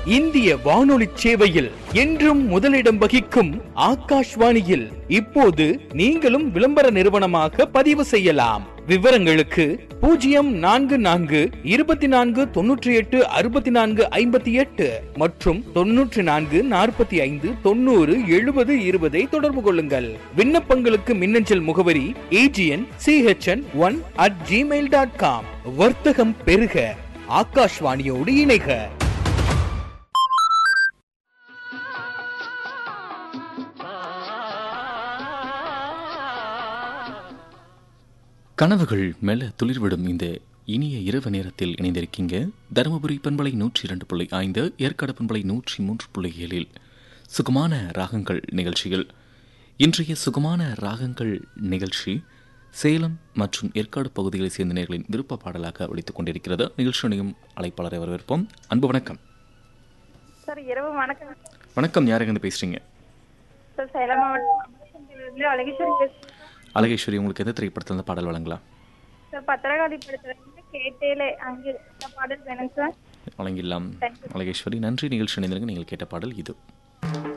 இந்திய வானொலி சேவையில் என்றும் முதலிடம் வகிக்கும் ஆகாஷ்வாணியில் இப்போது நீங்களும் விளம்பர நிறுவனமாக பதிவு செய்யலாம் விவரங்களுக்கு பூஜ்ஜியம் நான்கு நான்கு இருபத்தி நான்கு தொன்னூற்றி எட்டு அறுபத்தி நான்கு ஐம்பத்தி எட்டு மற்றும் தொன்னூற்றி நான்கு நாற்பத்தி ஐந்து தொண்ணூறு எழுபது இருபதை தொடர்பு கொள்ளுங்கள் விண்ணப்பங்களுக்கு மின்னஞ்சல் முகவரி AGN CHN one at Gmail dot com வர்த்தகம் பெருக ஆகாஷ்வாணியோடு இணைக கனவுகள் மெல்ல துளிர்விடும் இந்த இனிய இரவு நேரத்தில் இணைந்திருக்கீங்க தருமபுரி பண்பலை நூற்றி இரண்டு புள்ளி ஐந்து ஏற்காடு பண்பலை நூற்றி மூன்று புள்ளி ஏழில் சுகமான ராகங்கள் நிகழ்ச்சிகள் இன்றைய சுகமான ராகங்கள் நிகழ்ச்சி சேலம் மற்றும் ஏற்காடு பகுதிகளை சேர்ந்த நேர்களின் விருப்ப பாடலாக ஒழித்துக் கொண்டிருக்கிறது நிகழ்ச்சியுடையும் அழைப்பாளரை வரவேற்போம் அன்பு வணக்கம் சார் இரவு வணக்கம் வணக்கம் யாருங்க பேசுறீங்க சார் சேலம் மாவட்டம் அழகேஸ்வரி பேசுறேன் அழகேஸ்வரி உங்களுக்கு எந்த திரைப்படத்தில் இருந்து பாடல் வழங்கலாம் சார் பத்திரகாளி படத்துல இருந்து கேட்டேலே அங்கே இந்த பாடல் வேணும் சார் வழங்கிடலாம் அழகேஸ்வரி நன்றி நிகழ்ச்சி இணைந்திருங்க நீங்கள் கேட்ட பாடல் இது